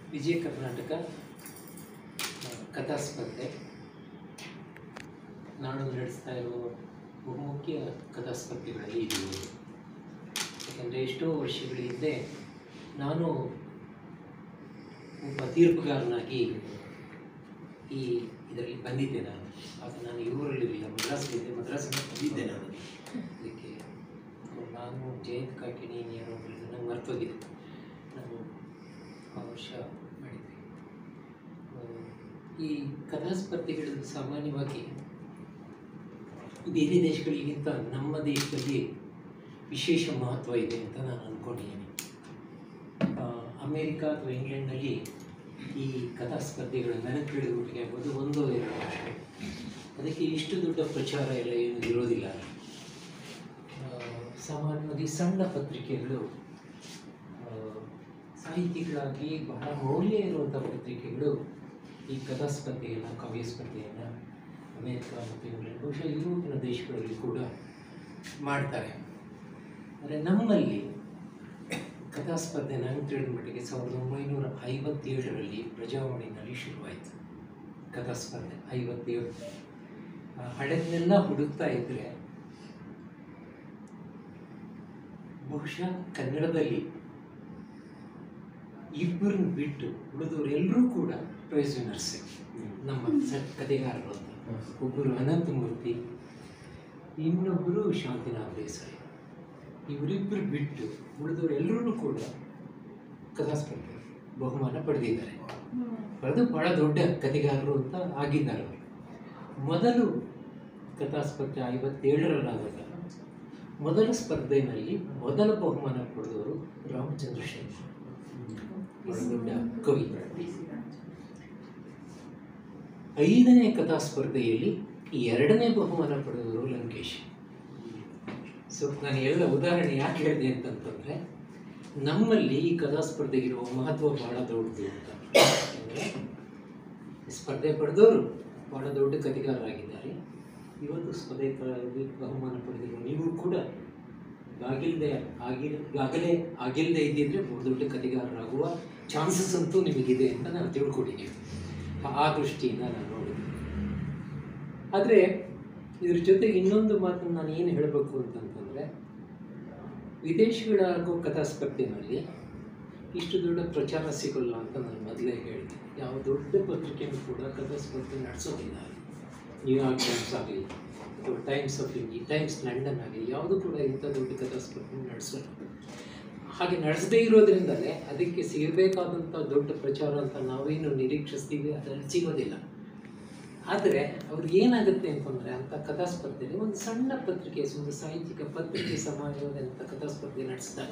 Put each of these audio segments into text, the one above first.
ವಿಜಯ ಕರ್ನಾಟಕ ಆ, ಕಥಾ ಸ್ಪರ್ಧೆ ನಾನು ನಡೆಸ್ತಾ ಇರುವ ಬಹುಮುಖ್ಯ ಕಥಾ ಸ್ಪರ್ಧೆಗಳಲ್ಲಿ ಇದು ಒಂದು. ಯಾಕಂದರೆ ಎಷ್ಟೋ ವರ್ಷಗಳ ಹಿಂದೆ ನಾನು ಒಬ್ಬ ತೀರ್ಪುಗಾರನಾಗಿ ಈ ಇದರಲ್ಲಿ ಬಂದಿದ್ದೆ ನಾನು ಆಗ ನಾನು ಈ ಊರಲ್ಲಿರಲಿಲ್ಲ ಮದ್ರಾಸ್ಲಿದ್ದೆ ಮದ್ರಾಸಿಂದ ಬಂದಿದ್ದೆ ನಾನು ಅದಕ್ಕೆ ನಾನು ಜಯಂತ್ ಕಾಕಿಣಿ ಯಾರೋ ಒಬ್ಬರು ನಂಗೆ ಮರ್ತೋಗಿದೆ ನಾನು ಆ ವರ್ಷ ಮಾಡಿದ್ವಿ ಆ, ಈ ಕಥಾ ಸ್ಪರ್ಧೆಗಳು ಸಾಮಾನ್ಯವಾಗಿ ಬೇರೆ ದೇಶಗಳಿಗಿಂತ ನಮ್ಮ ದೇಶದಲ್ಲಿ ವಿಶೇಷ ಮಹತ್ವ ಇದೆ ಅಂತ ನಾನು ಅಂದ್ಕೊಂಡಿದ್ದೀನಿ ಆ, ಅಮೇರಿಕ ಅಥವಾ ಇಂಗ್ಲೆಂಡ್ನಲ್ಲಿ ಈ ಕಥಾ ಸ್ಪರ್ಧೆಗಳು ನನಗೆ ತಿಳಿದುಬಿಟ್ಟಿಗೆ ಆಗ್ಬೋದು ಒಂದು ಎರಡು ಅಷ್ಟೇ ಅದಕ್ಕೆ ಇಷ್ಟು ದೊಡ್ಡ ಪ್ರಚಾರ ಎಲ್ಲ ಏನು ಇರೋದಿಲ್ಲ ಆ, ಸಾಮಾನ್ಯವಾಗಿ ಸಣ್ಣ ಪತ್ರಿಕೆಗಳು ಆ, ಸಾಹಿತಿಗಳಾಗಿ ಬಹಳ ಮೌಲ್ಯ ಇರುವಂಥ ಪತ್ರಿಕೆಗಳು ಈ ಕಥಾ ಸ್ಪರ್ಧೆಯನ್ನು ಕಾವ್ಯ ಸ್ಪರ್ಧೆಯನ್ನು ಅಮೇರಿಕ ಮತ್ತು ಇಂಗ್ಲೆಂಡ್ ಬಹುಶಃ ಯುರೋಪಿನ ದೇಶಗಳಲ್ಲಿ ಕೂಡ ಮಾಡ್ತಾರೆ ಆದರೆ ನಮ್ಮಲ್ಲಿ ಕಥಾ ಸ್ಪರ್ಧೆ ನಂಗೆ ತಿಳಿದ ಮಟ್ಟಿಗೆ ಸಾವಿರದ ಒಂಬೈನೂರ ಐವತ್ತೇಳರಲ್ಲಿ ಪ್ರಜಾವಾಣಿನಲ್ಲಿ ಶುರುವಾಯಿತು ಕಥಾ ಸ್ಪರ್ಧೆ ಐವತ್ತೇಳು ಆ ಹಳೆದನ್ನೆಲ್ಲ ಹುಡುಕ್ತಾ ಇದ್ದರೆ ಬಹುಶಃ ಕನ್ನಡದಲ್ಲಿ ಇಬ್ಬರನ್ನ ಬಿಟ್ಟು ಉಳಿದವರೆಲ್ಲರೂ ಕೂಡ ಪ್ರೈಸ್ ವಿನ್ನರ್ಸೆ ನಮ್ಮ ಸ ಕಥೆಗಾರರು ಅಂತ ಒಬ್ಬರು ಅನಂತಮೂರ್ತಿ ಇನ್ನೊಬ್ಬರು ಶಾಂತಿನಾಥ್ ದೇಸಾಯಿ ಇವರಿಬ್ಬರು ಬಿಟ್ಟು ಉಳಿದವರೆಲ್ಲರೂ ಕೂಡ ಕಥಾ ಸ್ಪರ್ಧೆ ಬಹುಮಾನ ಪಡೆದಿದ್ದಾರೆ ಪಡೆದು ಬಹಳ ದೊಡ್ಡ ಕಥೆಗಾರರು ಅಂತ ಆಗಿದ್ದಾರೆ ಅವರು ಮೊದಲು ಕಥಾ ಸ್ಪರ್ಧೆ ಐವತ್ತೇಳರಲ್ಲಾದಾಗ ಮೊದಲ ಸ್ಪರ್ಧೆಯಲ್ಲಿ ಮೊದಲ ಬಹುಮಾನ ಪಡೆದವರು ರಾಮಚಂದ್ರ ಶರ್ಮ ಬಹಳ ದೊಡ್ಡ ಕವಿ ಐದನೇ ಕಥಾ ಸ್ಪರ್ಧೆಯಲ್ಲಿ ಎರಡನೇ ಬಹುಮಾನ ಪಡೆದವರು ಲಂಕೇಶ್ ಸೊ ನಾನು ಎಲ್ಲ ಉದಾಹರಣೆ ಯಾಕೆ ಹೇಳಿದೆ ಅಂತಂತಂದರೆ ನಮ್ಮಲ್ಲಿ ಈ ಕಥಾ ಸ್ಪರ್ಧೆಗಿರುವ ಮಹತ್ವ ಬಹಳ ದೊಡ್ಡದು ಅಂತ ಯಾಕಂದ್ರೆ ಈ ಸ್ಪರ್ಧೆ ಪಡೆದವರು ಬಹಳ ದೊಡ್ಡ ಕಥೆಗಾರರಾಗಿದ್ದಾರೆ ಇವತ್ತು ಸ್ಪರ್ಧೆ ಕ- ಬಹುಮಾನ ಪಡೆದಿರುವ ನೀವು ಕೂಡ ಆಗಿಲ್ಲದೆ ಆಗಿ ಆಗಲೇ ಆಗಿಲ್ಲದೆ ಇದ್ದಿದ್ರೆ ಬಹು ದೊಡ್ಡ ಕಥೆಗಾರರಾಗುವ ಚಾನ್ಸಸ್ ಅಂತೂ ನಿಮಗಿದೆ ಅಂತ ನಾನು ತಿಳ್ಕೊಂಡಿದ್ದೀನಿ ಆ ದೃಷ್ಟಿಯಿಂದ ನಾನು ನೋಡಿದ್ದೀನಿ ಆದರೆ ಇದ್ರ ಜೊತೆಗೆ ಇನ್ನೊಂದು ಮಾತನ್ನು ನಾನು ಏನು ಹೇಳಬೇಕು ಅಂತಂತಂದರೆ ವಿದೇಶಗಳಾಗೋ ಕಥಾ ಸ್ಪರ್ಧೆನಲ್ಲಿ ಇಷ್ಟು ದೊಡ್ಡ ಪ್ರಚಾರ ಸಿಗೋಲ್ಲ ಅಂತ ನಾನು ಮೊದಲೇ ಹೇಳಿದೆ ಯಾವ ದೊಡ್ಡ ಪತ್ರಿಕೆಯೂ ಕೂಡ ಕಥಾ ಸ್ಪರ್ಧೆ ನಡೆಸೋದಿಲ್ಲ ನ್ಯೂಯಾರ್ಕ್ ಟೈಮ್ಸ್ ಆಗಲಿ ಅಥವಾ times of India times London ಆಗಲಿ ಯಾವುದು ಕೂಡ ಇಂಥ ದೊಡ್ಡ ಕಥಾ ಸ್ಪರ್ಧೆ ನಡೆಸೋಲ್ಲ ಹಾಗೆ ನಡೆಸದೇ ಇರೋದ್ರಿಂದಲೇ ಅದಕ್ಕೆ ಸಿಗಬೇಕಾದಂಥ ದೊಡ್ಡ ಪ್ರಚಾರ ಅಂತ ನಾವೇನು ನಿರೀಕ್ಷಿಸ್ತೀವಿ ಅದರಲ್ಲಿ ಸಿಗೋದಿಲ್ಲ ಆದರೆ ಅವ್ರಿಗೆ ಏನಾಗುತ್ತೆ ಅಂತಂದರೆ ಅಂಥ ಕಥಾ ಸ್ಪರ್ಧೆಯಲ್ಲಿ ಒಂದು ಸಣ್ಣ ಪತ್ರಿಕೆ ಒಂದು ಸಾಹಿತ್ಯಿಕ ಪತ್ರಿಕೆ ಸಮಾಜವಾದಂಥ ಕಥಾ ಸ್ಪರ್ಧೆ ನಡೆಸಿದಾಗ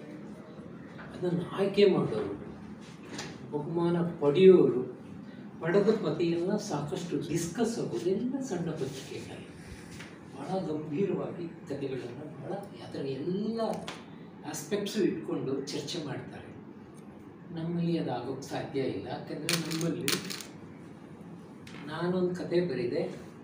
ಅದನ್ನು ಆಯ್ಕೆ ಮಾಡೋರು ಬಹುಮಾನ ಪಡೆಯೋರು ಪಡೆದ ಪತಿಯೆಲ್ಲ ಸಾಕಷ್ಟು ಡಿಸ್ಕಸ್ ಆಗೋದು ಎಲ್ಲ ಸಣ್ಣ ಪತ್ರಿಕೆಗಳಲ್ಲಿ ಭಾಳ ಗಂಭೀರವಾಗಿ ಕಥೆಗಳನ್ನು ಭಾಳ ಅದರ ಎಲ್ಲ ಆಸ್ಪೆಕ್ಟ್ಸು ಇಟ್ಕೊಂಡು ಚರ್ಚೆ ಮಾಡ್ತಾರೆ ನಮ್ಮಲ್ಲಿ ಅದು ಆಗೋಕ್ಕೆ ಸಾಧ್ಯ ಇಲ್ಲ ಯಾಕಂದರೆ ನಮ್ಮಲ್ಲಿ ನಾನೊಂದು ಕತೆ ಬರೆದೆ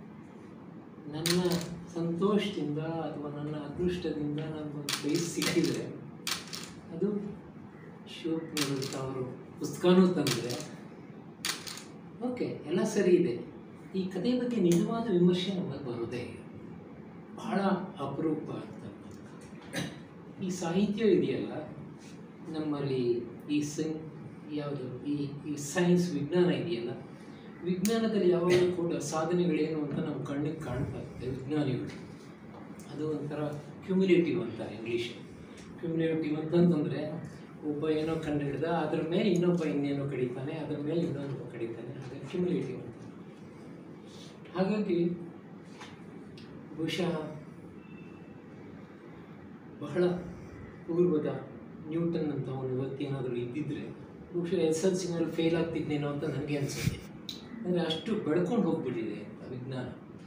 ನನ್ನ ಸಂತೋಷದಿಂದ ಅಥವಾ ನನ್ನ ಅದೃಷ್ಟದಿಂದ ನನಗೊಂದು ಪ್ರೈಸ್ ಸಿಕ್ಕಿದರೆ ಅದು ಶಿವಪ್ರದಂಥ ಅವರು ಪುಸ್ತಕನೂ ತಂದರೆ ಓಕೆ ಎಲ್ಲ ಸರಿ ಇದೆ ಈ ಕಥೆಯ ಬಗ್ಗೆ ನಿಜವಾದ ವಿಮರ್ಶೆ ನಮಗೆ ಬರೋದೇ ಇಲ್ಲ ಬಹಳ ಅಪರೂಪ ಅಂತ ಈ ಸಾಹಿತ್ಯ ಇದೆಯಲ್ಲ ನಮ್ಮಲ್ಲಿ ಈ ಸೈನ್ ಯಾವುದು ಈ ಈ ಸೈನ್ಸ್ ವಿಜ್ಞಾನ ಇದೆಯಲ್ಲ ವಿಜ್ಞಾನದಲ್ಲಿ ಯಾವಾಗಲೂ ಕೂಡ ಸಾಧನೆಗಳೇನು ಅಂತ ನಮ್ಮ ಕಣ್ಣಿಗೆ ಕಾಣ್ತಾ ಇರುತ್ತೆ ವಿಜ್ಞಾನಿಗಳು ಅದು ಒಂಥರ ಕ್ಯುಮ್ಯುಲೇಟಿವ್ ಅಂತಾರೆ ಇಂಗ್ಲೀಷ್ ಕ್ಯುಮ್ಯುಲೇಟಿವ್ ಅಂತಂತಂದರೆ ಒಬ್ಬ ಏನೋ ಕಂಡು ಹಿಡ್ದ ಅದ್ರ ಮೇಲೆ ಇನ್ನೊಬ್ಬ ಇನ್ನೇನೋ ಕಡಿತಾನೆ ಅದ್ರ ಮೇಲೆ ಇನ್ನೊಂದು ಕಡಿತಾನೆ ಹಾಗೆ ಕ್ಯುಮ್ಯುಲೇಟಿವ್ ಅಂತ ಹಾಗಾಗಿ ಬಹುಶಃ ಬಹಳ ಪೂರ್ವದ ನ್ಯೂಟನ್ ಅಂತ ಅವನು ಇವತ್ತೇನಾದರೂ ಇದ್ದಿದ್ರೆ ಬಹುಶಃ ಎಸ್ ಎಲ್ ಸಿನಲ್ಲಿ ಫೇಲ್ ಆಗ್ತಿದ್ನೇನೋ ಅಂತ ನನಗೆ ಅನಿಸುತ್ತೆ ಅಂದರೆ ಅಷ್ಟು ಬೆಳ್ಕೊಂಡು ಹೋಗ್ಬಿಟ್ಟಿದೆ ಅಂತ ವಿಜ್ಞಾನ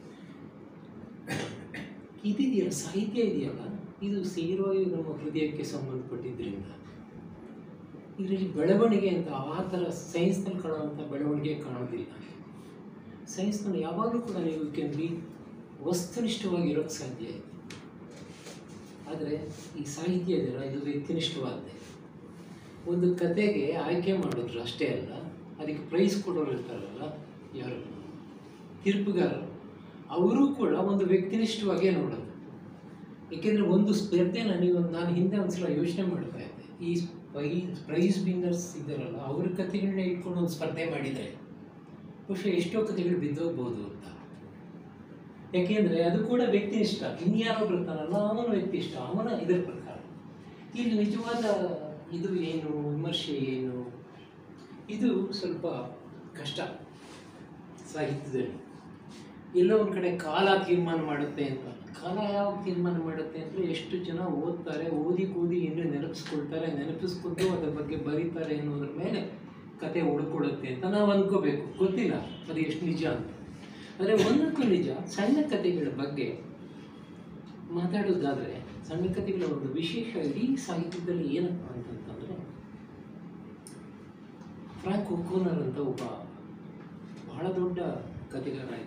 ಇದಿದೆಯಲ್ಲ ಸಾಹಿತ್ಯ ಇದೆಯಲ್ಲ ಇದು ಸೇರುವಾಗಿ ನಮ್ಮ ಹೃದಯಕ್ಕೆ ಸಂಬಂಧಪಟ್ಟಿದ್ದರಿಂದ ಇದರಲ್ಲಿ ಬೆಳವಣಿಗೆ ಅಂತ ಆ ಥರ ಸೈನ್ಸ್ನಲ್ಲಿ ಕಾಣುವಂಥ ಬೆಳವಣಿಗೆ ಕಾಣೋದಿಲ್ಲ ಸೈನ್ಸ್ನಲ್ಲಿ ಯಾವಾಗಲೂ ಕೂಡ ನೀವು ಕ್ಯಾನ್ ಬಿ ವಸ್ತುನಿಷ್ಠವಾಗಿರೋಕ್ಕೆ ಸಾಧ್ಯ ಇದೆ ಆದರೆ ಈ ಸಾಹಿತ್ಯ ಇದೆಯಲ್ಲ ಇದು ವ್ಯಕ್ತಿನಿಷ್ಠವಾಗಿದೆ ಒಂದು ಕತೆಗೆ ಆಯ್ಕೆ ಮಾಡಿದ್ರು ಅಷ್ಟೇ ಅಲ್ಲ ಅದಕ್ಕೆ ಪ್ರೈಸ್ ಕೊಡೋರು ಇರ್ತಾರಲ್ಲ ಯಾರು ತೀರ್ಪುಗಾರರು ಅವರು ಕೂಡ ಒಂದು ವ್ಯಕ್ತಿನಿಷ್ಠವಾಗೇ ನೋಡೋದು ಏಕೆಂದರೆ ಒಂದು ಸ್ಪರ್ಧೆನ ನೀವು ನಾನು ಹಿಂದೆ ಒಂದ್ಸಲ ಯೋಚನೆ ಮಾಡ್ತಾ ಇದ್ದೆ ಈ ಪ್ರೈಸ್ ಪ್ರೈಸ್ ವಿನ್ನರ್ಸ್ ಇದ್ದಾರಲ್ಲ ಅವ್ರ ಕಥೆಗಳನ್ನ ಇಟ್ಕೊಂಡು ಒಂದು ಸ್ಪರ್ಧೆ ಮಾಡಿದರೆ ಬಹುಶಃ ಎಷ್ಟೋ ಕಥೆಗಳು ಬಿದ್ದೋಗ್ಬೋದು ಅಂತ ಯಾಕೆಂದರೆ ಅದು ಕೂಡ ವ್ಯಕ್ತಿನಿಷ್ಠ ಇನ್ಯಾರೋ ಬರ್ತಾನಲ್ಲ ಅವನ ವ್ಯಕ್ತಿನಿಷ್ಠ ಅವನ ಇದರ ಪ್ರಕಾರ ಇಲ್ಲಿ ನಿಜವಾದ ಇದು ಏನು ವಿಮರ್ಶೆ ಏನು ಇದು ಸ್ವಲ್ಪ ಕಷ್ಟ ಸಾಹಿತ್ಯದಲ್ಲಿ ಎಲ್ಲೋ ಒಂದು ಕಡೆ ಕಾಲ ತೀರ್ಮಾನ ಮಾಡುತ್ತೆ ಅಂತ ಕಾಲ ಯಾವಾಗ ತೀರ್ಮಾನ ಮಾಡುತ್ತೆ ಅಂದರೆ ಎಷ್ಟು ಜನ ಓದ್ತಾರೆ ಓದಿ ಕೂದಿ ಇನ್ನೂ ನೆನಪಿಸ್ಕೊಳ್ತಾರೆ ನೆನಪಿಸ್ಕೊಂಡು ಅದ್ರ ಬಗ್ಗೆ ಬರೀತಾರೆ ಅನ್ನೋದ್ರ ಮೇಲೆ ಕತೆ ಉಳ್ಕೊಳ್ಳುತ್ತೆ ಅಂತ ನಾವು ಅಂದ್ಕೋಬೇಕು ಗೊತ್ತಿಲ್ಲ ಅದು ಎಷ್ಟು ನಿಜ ಅಂತ ಆದರೆ ಒಂದಕ್ಕೂ ನಿಜ ಸಣ್ಣ ಕಥೆಗಳ ಬಗ್ಗೆ ಮಾತಾಡೋದಾದರೆ ಸಣ್ಣ ಕಥೆಗಳ ಒಂದು ವಿಶೇಷ ಇಡೀ ಸಾಹಿತ್ಯದಲ್ಲಿ ಏನಪ್ಪ ಅಂತಂತಂದರೆ ಫ್ರಾಂಕ್ ಒಕೋನರ್ ಅಂತ ಒಬ್ಬ ಬಹಳ ದೊಡ್ಡ ಕಥೆಗಾರ ಇದ್ದ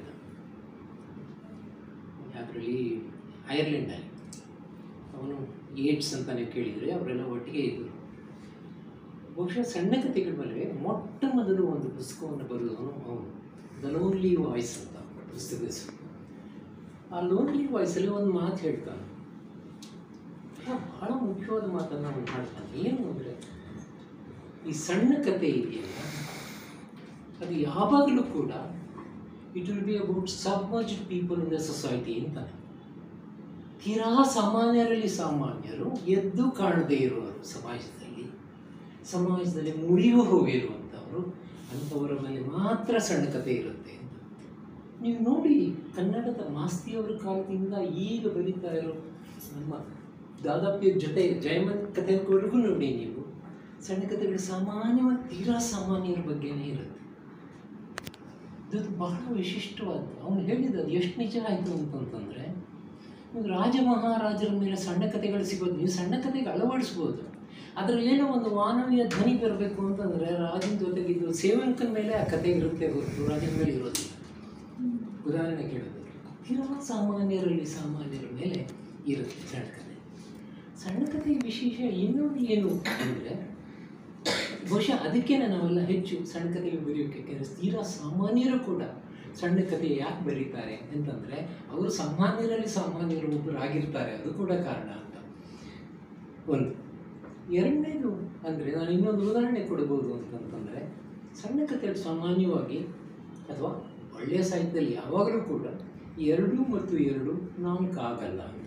ಅದರಲ್ಲಿ ಐರ್ಲೆಂಡಲ್ಲಿ ಅವನು ಏಡ್ಸ್ ಅಂತ ನೀವು ಕೇಳಿದರೆ ಅವರೆಲ್ಲ ಒಟ್ಟಿಗೆ ಇದ್ದರು ಬಹುಶಃ ಸಣ್ಣ ಕಥೆಗಳ ಮೇಲೆ ಮೊಟ್ಟ ಮೊದಲು ಒಂದು ಪುಸ್ತಕವನ್ನು ಬರೆದವನು ಅವನು ದ ಲೋನ್ಲಿ ವಾಯ್ಸ್ ಅಂತ ಪುಸ್ತಕದ ಹೆಸರು ಆ ಲೋನ್ಲಿ ವಾಯ್ಸಲ್ಲಿ ಒಂದು ಮಾತು ಹೇಳ್ತಾನೆ ಬಹಳ ಬಹಳ ಮುಖ್ಯವಾದ ಮಾತನ್ನು ಅವನು ಮಾಡ್ತಾನೆ ಏನು ಅಂದರೆ ಈ ಸಣ್ಣ ಕತೆ ಇದೆಯಲ್ಲ ಅದು ಯಾವಾಗಲೂ ಕೂಡ it will be about submerged people in the society ಅಂತಾನೆ ತೀರಾ ಸಾಮಾನ್ಯರಲ್ಲಿ ಸಾಮಾನ್ಯರು ಎದ್ದು ಕಾಣದೇ ಇರುವರು ಸಮಾಜದಲ್ಲಿ ಸಮಾಜದಲ್ಲಿ ಮುರಿಯು ಹೋಗಿರುವಂಥವರು ಅಂಥವರ ಮೇಲೆ ಮಾತ್ರ ಸಣ್ಣ ಕತೆ ಇರುತ್ತೆ ಅಂತ ನೀವು ನೋಡಿ ಕನ್ನಡದ ಮಾಸ್ತಿಯವರ ಕಾಲದಿಂದ ಈಗ ಬರೀತಾ ಇರೋ ನಮ್ಮ ದಾದಾಪಿಯ ಜೊತೆ ಜಯಮಂತ್ ಕಥೆವರೆಗೂ ನೋಡಿ ನೀವು ಸಣ್ಣ ಕಥೆಗಳು ಸಾಮಾನ್ಯವಾಗಿ ತೀರಾ ಸಾಮಾನ್ಯರ ಬಗ್ಗೆನೇ ಇರುತ್ತೆ ಇದು ಬಹಳ ವಿಶಿಷ್ಟವಾದ್ದು ಅವನು ಹೇಳಿದ ಅದು ಎಷ್ಟು ನಿಜ ಆಯಿತು ಅಂತಂತಂದರೆ ನೀವು ರಾಜ ಮಹಾರಾಜರ ಮೇಲೆ ಸಣ್ಣ ಕಥೆಗಳು ಸಿಗೋದು ನೀವು ಸಣ್ಣ ಕಥೆಗೆ ಅಳವಡಿಸ್ಬೋದು ಅದರಲ್ಲಿ ಏನೋ ಒಂದು ಮಾನವೀಯ ಧ್ವನಿ ಬರಬೇಕು ಅಂತಂದರೆ ರಾಜನ ಜೊತೆಗಿದ್ದು ಸೇವಕನ ಮೇಲೆ ಆ ಕಥೆ ಇರುತ್ತೆ ಹೊರತು ರಾಜನ ಮೇಲೆ ಇರೋದಿಲ್ಲ ಉದಾಹರಣೆ ಕೇಳೋದು ತೀರಾ ಸಾಮಾನ್ಯರಲ್ಲಿ ಸಾಮಾನ್ಯರ ಮೇಲೆ ಇರುತ್ತೆ ಸಣ್ಣ ಕಥೆ ಸಣ್ಣ ಕಥೆಯ ವಿಶೇಷ ಇನ್ನೊಂದು ಏನು ಅಂದರೆ ಬಹುಶಃ ಅದಕ್ಕೇನೆ ನಾವೆಲ್ಲ ಹೆಚ್ಚು ಸಣ್ಣ ಕಥೆಗೆ ಬರೆಯೋಕೆ ಯಾಕೆಂದರೆ ತೀರಾ ಸಾಮಾನ್ಯರು ಕೂಡ ಸಣ್ಣ ಕಥೆ ಯಾಕೆ ಬರೀತಾರೆ ಅಂತಂದರೆ ಅವರು ಸಾಮಾನ್ಯರಲ್ಲಿ ಸಾಮಾನ್ಯರು ಒಬ್ಬರು ಆಗಿರ್ತಾರೆ ಅದು ಕೂಡ ಕಾರಣ ಅಂತ ಒಂದು ಎರಡನೇದು ಅಂದರೆ ನಾನು ಇನ್ನೊಂದು ಉದಾಹರಣೆ ಕೊಡ್ಬೋದು ಅಂತಂತಂದರೆ ಸಣ್ಣ ಕಥೆಗಳು ಸಾಮಾನ್ಯವಾಗಿ ಅಥವಾ ಒಳ್ಳೆಯ ಸಾಹಿತ್ಯದಲ್ಲಿ ಯಾವಾಗಲೂ ಕೂಡ ಎರಡು ಮತ್ತು ಎರಡು ನಾಲ್ಕು ಆಗಲ್ಲ ಅಂತ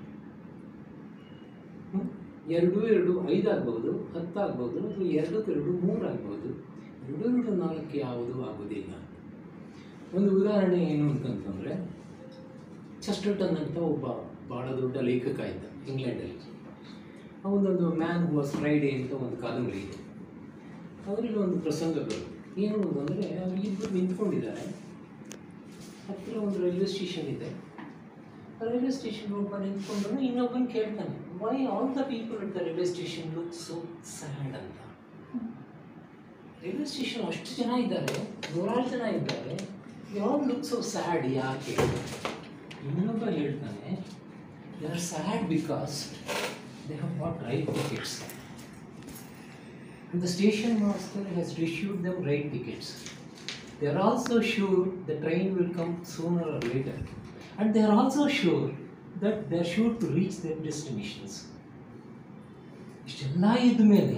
ಹ್ಮ್? ಎರಡು ಎರಡು ಐದಾಗ್ಬೋದು ಹತ್ತಾಗ್ಬೋದು ಅಥವಾ ಎರಡಕ್ಕೆ ಎರಡು ಮೂರಾಗ್ಬೋದು ಎರಡು ಎರಡು ನಾಲ್ಕು ಯಾವುದು ಆಗೋದಿಲ್ಲ ಒಂದು ಉದಾಹರಣೆ ಏನು ಅಂತಂತಂದರೆ ಚಸ್ಟರ್ಟನ್ ಅಂತ ಒಬ್ಬ ಭಾಳ ದೊಡ್ಡ ಲೇಖಕ ಇದ್ದ ಇಂಗ್ಲೆಂಡಲ್ಲಿ ಅವನೊಂದು ಮ್ಯಾನ್ ಹೂ ವಾಸ್ ಫ್ರೈಡೇ ಅಂತ ಒಂದು ಕಾದಂಬರಿ ಇದೆ ಅದರಲ್ಲಿ ಒಂದು ಪ್ರಸಂಗ ಬರುತ್ತೆ ಏನು ಅಂತಂದರೆ ಇಬ್ಬರು ನಿಂತ್ಕೊಂಡಿದ್ದಾರೆ ಹತ್ತಿರ ಒಂದು ರೈಲ್ವೆ ಸ್ಟೇಷನ್ ಇದೆ ರೈಲ್ವೆ ಸ್ಟೇಷನ್ ಒಬ್ಬ ನಿಂತ್ಕೊಂಡ್ರು ಇನ್ನೊಬ್ಬನ ಕೇಳ್ತಾನೆ why all the people at the railway station look so sad ಅಂತ ರೈಲ್ವೆ ಸ್ಟೇಷನ್ ಅಷ್ಟು ಜನ ಇದ್ದಾರೆ ನೂರಾರು ಜನ ಇದ್ದಾರೆ ಯಾವಾಗ ಲುಕ್ ಸೋ ಸ್ಯಾಡ್ ಯಾಕೆ ಇನ್ನೊಬ್ಬ ಹೇಳ್ತಾನೆ they are sad because they have not right tickets And the station master has issued them right tickets. They are also sure the train will come sooner or later. And they are also sure that they are sure to reach their destinations. ಇಷ್ಟೆಲ್ಲ ಇದ್ದ ಮೇಲೆ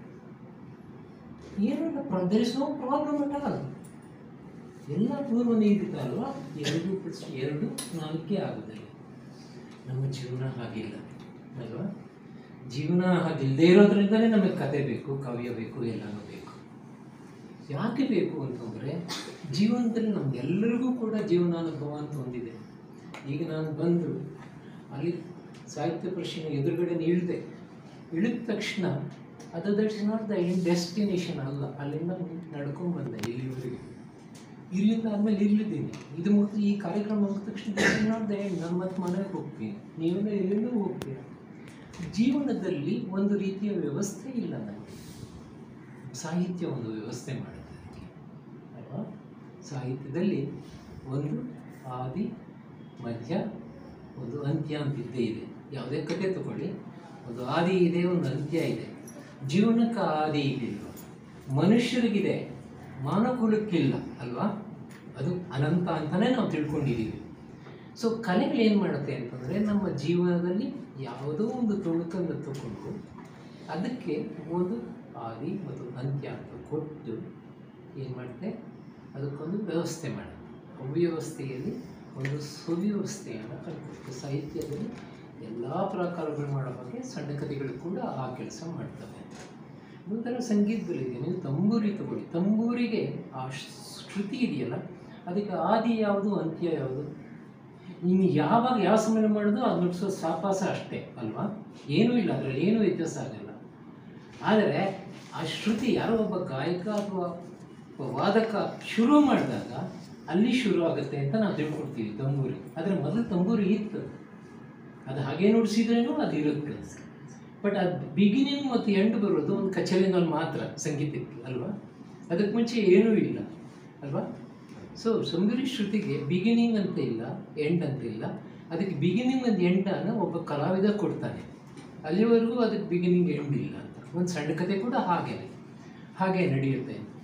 ಏನಿಲ್ಲ there is no problem at all ಎಲ್ಲ ಪೂರ್ವ ನಿಗದಿತ ಅಲ್ವಾ ಎರಡು plus ಎರಡು ನಾಲ್ಕೇ ಆಗೋದಿಲ್ಲ ನಮ್ಮ ಜೀವನ ಹಾಗಿಲ್ಲ ಅಲ್ವಾ ಜೀವನ ಹಾಗಿಲ್ಲದೆ ಇರೋದ್ರಿಂದಲೇ ನಮಗೆ ಕತೆ ಬೇಕು ಕಾವ್ಯ ಬೇಕು ಎಲ್ಲನೂ ಬೇಕು ಯಾಕೆ ಬೇಕು ಅಂತಂದರೆ ಜೀವನದಲ್ಲಿ ನಮಗೆಲ್ಲರಿಗೂ ಕೂಡ ಜೀವನಾನುಭವ ಅಂತ ಒಂದಿದೆ ಈಗ ನಾನು ಬಂದು ಅಲ್ಲಿ ಸಾಹಿತ್ಯ ಪರಿಷತ್ನ ಎದುರುಗಡೆ ಇಳಿದೆ ಇಳಿದ ತಕ್ಷಣ ಅದು that is not the end destination ಅಲ್ಲ ಅಲ್ಲಿಂದ ನಡ್ಕೊಂಡು ಬಂದೆ ಇಲ್ಲಿವರೆಗೆ ಇಲ್ಲಿಂದ ಆದಮೇಲೆ ಇಲ್ಲಿದ್ದೀನಿ ಇದು ಮುಗಿದು ಈ ಕಾರ್ಯಕ್ರಮ ಮುಗಿದ ತಕ್ಷಣ that is not the end ನಾನು ಮತ್ತೆ ಮನೆಗೆ ಹೋಗ್ತೀನಿ ನೀವೆಲ್ಲ ಎಲ್ಲಿಂದ ಹೋಗ್ತೀರಾ ಜೀವನದಲ್ಲಿ ಒಂದು ರೀತಿಯ ವ್ಯವಸ್ಥೆ ಇಲ್ಲ ನನಗೆ ಸಾಹಿತ್ಯ ಒಂದು ವ್ಯವಸ್ಥೆ ಮಾಡುತ್ತೆ ಅದಕ್ಕೆ ಅಲ್ವಾ ಸಾಹಿತ್ಯದಲ್ಲಿ ಒಂದು ಆದಿ ಮಧ್ಯ ಒಂದು ಅಂತ್ಯ ಅಂತ ಇದ್ದೇ ಇದೆ ಯಾವುದೇ ಕಥೆ ತಗೊಳ್ಳಿ ಒಂದು ಆದಿ ಇದೆ ಒಂದು ಅಂತ್ಯ ಇದೆ ಜೀವನಕ್ಕೆ ಆದಿ ಇದಿಲ್ಲ ಮನುಷ್ಯರಿಗಿದೆ ಮಾನವಕುಲಕ್ಕಿಲ್ಲ ಅಲ್ವಾ ಅದು ಅನಂತ ಅಂತಲೇ ನಾವು ತಿಳ್ಕೊಂಡಿದ್ದೀವಿ ಸೊ ಕಲೆಗಳು ಏನು ಮಾಡುತ್ತೆ ಅಂತಂದರೆ ನಮ್ಮ ಜೀವನದಲ್ಲಿ ಯಾವುದೋ ಒಂದು ತುಣುಕನ್ನು ತಗೊಂಡು ಅದಕ್ಕೆ ಒಂದು ಆದಿ ಮತ್ತು ಅಂತ್ಯ ಅಂತ ಕೊಟ್ಟು ಏನು ಮಾಡುತ್ತೆ ಅದಕ್ಕೊಂದು ವ್ಯವಸ್ಥೆ ಮಾಡುತ್ತೆ ಅವ್ಯವಸ್ಥೆಯಲ್ಲಿ ಒಂದು ಸುವ್ಯವಸ್ಥೆಯನ್ನು ಕಂಡುಕೊಡುತ್ತೆ ಸಾಹಿತ್ಯದಲ್ಲಿ ಎಲ್ಲ ಪ್ರಕಾರಗಳು ಮಾಡೋ ಹಾಗೆ ಸಣ್ಣ ಕಥೆಗಳು ಕೂಡ ಆ ಕೆಲಸ ಮಾಡ್ತವೆ ಒಂಥರ ಸಂಗೀತದಲ್ಲಿದೆ ನೀವು ತಂಬೂರಿ ತಗೊಳ್ಳಿ ತಂಬೂರಿಗೆ ಆ ಶ್ರುತಿ ಇದೆಯಲ್ಲ ಅದಕ್ಕೆ ಆದಿ ಯಾವುದು ಅಂತ್ಯ ಯಾವುದು ನೀನು ಯಾವಾಗ ಯಾವ ಸಮಯ ಮಾಡೋದು ಅದು ನುಡಿಸೋ ಸಾಪಾಸ ಅಷ್ಟೇ ಅಲ್ವಾ ಏನೂ ಇಲ್ಲ ಅದರಲ್ಲಿ ಏನೂ ವ್ಯತ್ಯಾಸ ಆಗಲ್ಲ ಆದರೆ ಆ ಶ್ರುತಿ ಯಾರೋ ಒಬ್ಬ ಗಾಯಕ ಅಥವಾ ಒಬ್ಬ ವಾದಕ ಶುರು ಮಾಡಿದಾಗ ಅಲ್ಲಿ ಶುರು ಆಗುತ್ತೆ ಅಂತ ನಾವು ತಿಳ್ಕೊಡ್ತೀವಿ ತಂಬೂರಿ ಆದರೆ ಮೊದಲು ತಂಬೂರಿ ಇತ್ತು ಅದು ಹಾಗೆ ನುಡಿಸಿದ್ರೇನು ಅದು ಇರುತ್ತೆ ಬಟ್ ಅದು ಬಿಗಿನಿಂಗ್ ಮತ್ತು ಎಂಡ್ ಬರೋದು ಒಂದು ಕಚೇರಿನಲ್ಲಿ ಮಾತ್ರ ಸಂಗೀತಕ್ಕೆ ಅಲ್ವಾ ಅದಕ್ಕೆ ಮುಂಚೆ ಏನೂ ಇಲ್ಲ ಅಲ್ವಾ ಸೊ ಸಂಗೀತ ಶ್ರುತಿಗೆ ಬಿಗಿನಿಂಗ್ ಅಂತ ಇಲ್ಲ ಎಂಡ್ ಅಂತ ಇಲ್ಲ ಅದಕ್ಕೆ ಬಿಗಿನಿಂಗ್ ಮತ್ತು ಎಂಡನ್ನು ಒಬ್ಬ ಕಲಾವಿದ ಕೊಡ್ತಾನೆ ಅಲ್ಲಿವರೆಗೂ ಅದಕ್ಕೆ ಬಿಗಿನಿಂಗ್ ಎಂಡ್ ಇಲ್ಲ ಅಂತ ಒಂದು ಸಣ್ಣ ಕತೆ ಕೂಡ ಹಾಗೆ ಹಾಗೆ ನಡೆಯುತ್ತೆ